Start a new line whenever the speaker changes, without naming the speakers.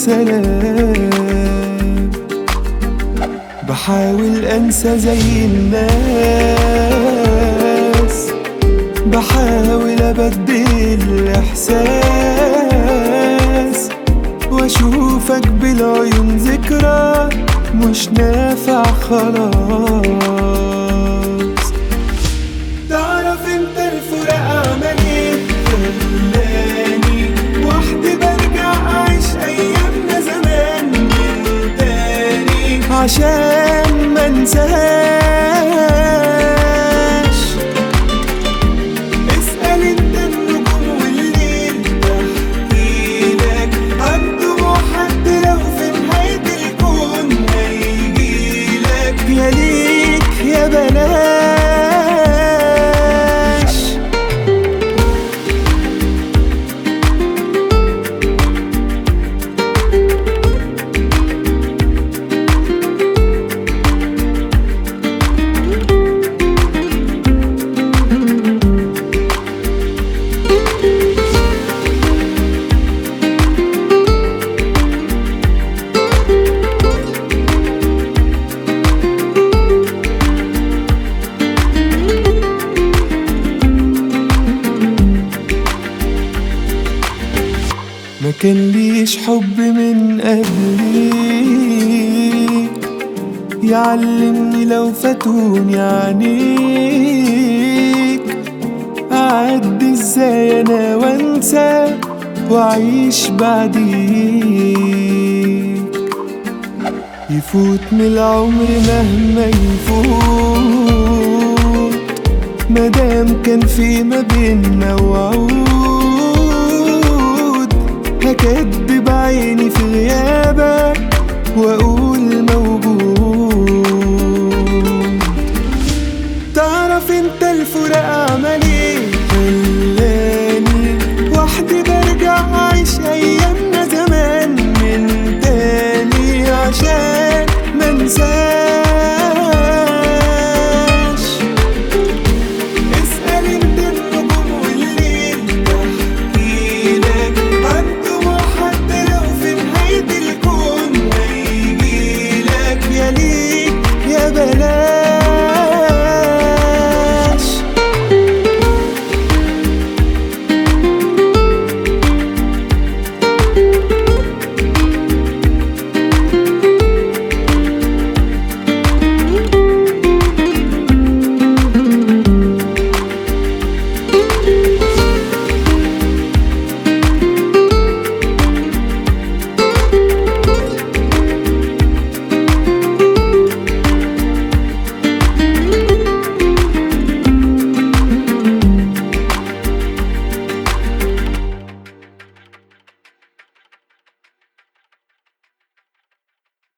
سلام بحاول انسى زي الناس بحاول ابدل الاحساس واشوفك بالعيون ذكرى مش نافع خلاص تعرف انت الفراق عمل ايه خلاني وحدي برجع اعيش ايامنا زمان من تاني عشان ما انساهاش اسأل انت النجوم والليل بحكيلك عن دموع حد لو في نهاية الكون هيجيلك يا ليك يا بلاش ما كان ليش حب من قبليك يعلمني لو فاتوني عنيك أعدي ازاي انا وانسى واعيش بعديك يفوت من العمر مهما يفوت مادام كان في ما بينا وعود هكدب عيني في غيابك واقول